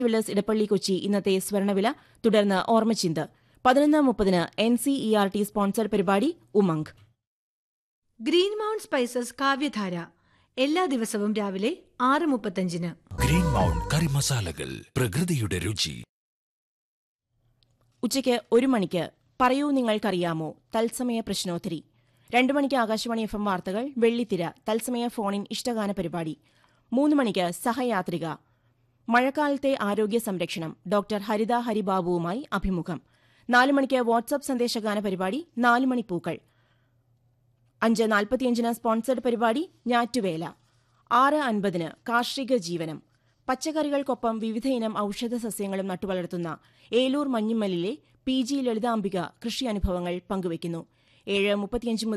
Villiers Edappally Kochi ഇന്നത്തെ സ്വർണ്ണവില തുടർന്ന് ഓർമ്മച്ചിന്ത് പതിനൊന്ന് മുപ്പതിന് N C E R T sponsored പരിപാടി ഉമംഗ് ഗ്രീൻ മൗണ്ട് സ്പൈസസ് കാവ്യധാര എല്ലാ ദിവസവും രാവിലെ ആറ് മുപ്പത്തഞ്ചിന് ഗ്രീൻ മൗണ്ട് കറി മസാലകൾ പ്രകൃതിയുടെ രുചി ഉച്ചയ്ക്ക് ഒരു മണിക്ക് പറയൂ നിങ്ങൾക്കറിയാമോ തത്സമയ പ്രശ്നോത്തരി രണ്ടു മണിക്ക് ആകാശവാണി എഫ് എം വാർത്തകൾ വെള്ളിത്തിര തത്സമയ ഫോണിൻ ഇഷ്ടഗാന പരിപാടി മൂന്ന് മണിക്ക് സഹയാത്രിക മഴക്കാലത്തെ ആരോഗ്യ സംരക്ഷണം ഡോക്ടർ ഹരിത ഹരിബാബുവുമായി അഭിമുഖം നാല് മണിക്ക് വാട്സ്ആപ്പ് സന്ദേശഗാന പരിപാടി നാല് മണി പൂക്കൾ അഞ്ച് നാൽപ്പത്തിയഞ്ചിന് സ്പോൺസർഡ് പരിപാടി ഞാറ്റുവേല ആറ് അൻപതിന് കാർഷിക ജീവനം പച്ചക്കറികൾക്കൊപ്പം വിവിധയിനം ഔഷധ സസ്യങ്ങളും നട്ടുവളർത്തുന്ന ഏലൂർ മഞ്ഞുമ്മലിലെ പി ജി ലളിതാംബിക കൃഷി അനുഭവങ്ങൾ പങ്കുവയ്ക്കുന്നു ഏഴ് മുപ്പത്തിയഞ്ച് മുതൽ